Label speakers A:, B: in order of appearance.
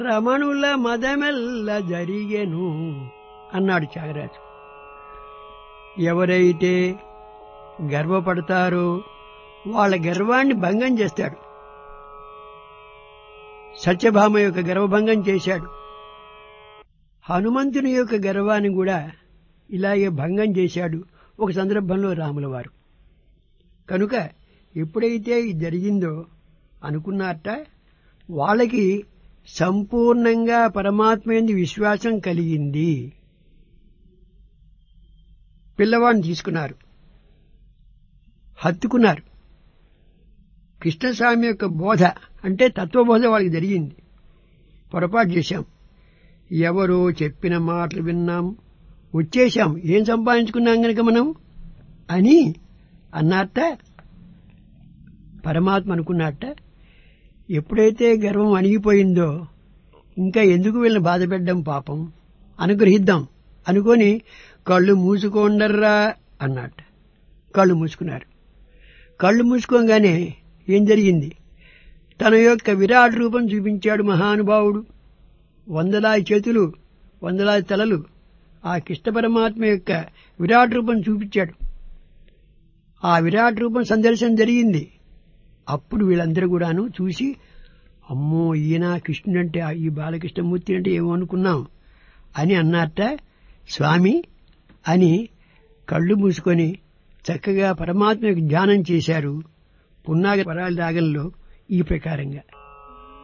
A: రమణుల మదమెల్ల జరిగెను అన్నాడు త్యాగరాజు ఎవరైతే గర్వపడతారో వాళ్ళ గర్వాన్ని భంగం చేస్తాడు సత్యభామ యొక్క గర్వభంగం చేశాడు హనుమంతుని యొక్క గర్వాన్ని కూడా ఇలాగే భంగం చేశాడు ఒక సందర్భంలో రాముల వారు కనుక ఎప్పుడైతే ఇది జరిగిందో అనుకున్నారట వాళ్ళకి సంపూర్ణంగా పరమాత్మ ఎందు విశ్వాసం కలిగింది పిల్లవాడిని తీసుకున్నారు హత్తుకున్నారు కృష్ణస్వామి యొక్క బోధ అంటే తత్వబోధ వాళ్ళకి జరిగింది పొరపాటు చేశాం ఎవరో చెప్పిన మాటలు విన్నాం వచ్చేశాం ఏం సంపాదించుకున్నాం గనక మనం అని అన్నట్ట పరమాత్మ అనుకున్నట్ట ఎప్పుడైతే గర్వం అణిగిపోయిందో ఇంకా ఎందుకు వీళ్ళని బాధ పెట్టడం పాపం అనుగ్రహిద్దాం అనుకొని కళ్ళు మూసుకోండర్రా అన్నట్ట కళ్ళు మూసుకున్నారు కళ్ళు మూసుకోగానే ఏం జరిగింది తన యొక్క విరాట్ రూపం చూపించాడు మహానుభావుడు వందలాది చేతులు వందలాది తలలు ఆ కృష్ణ పరమాత్మ యొక్క విరాట్ రూపం చూపించాడు ఆ విరాట్ రూపం సందర్శనం జరిగింది అప్పుడు వీళ్ళందరూ కూడాను చూసి అమ్మో ఈయన కృష్ణుడంటే ఈ బాలకృష్ణమూర్తి అంటే ఏమో అనుకున్నాం అని అన్నట్ట స్వామి అని కళ్ళు మూసుకొని చక్కగా పరమాత్మకు ధ్యానం చేశారు పున్నాగ పరాల రాగంలో ఈ ప్రకారంగా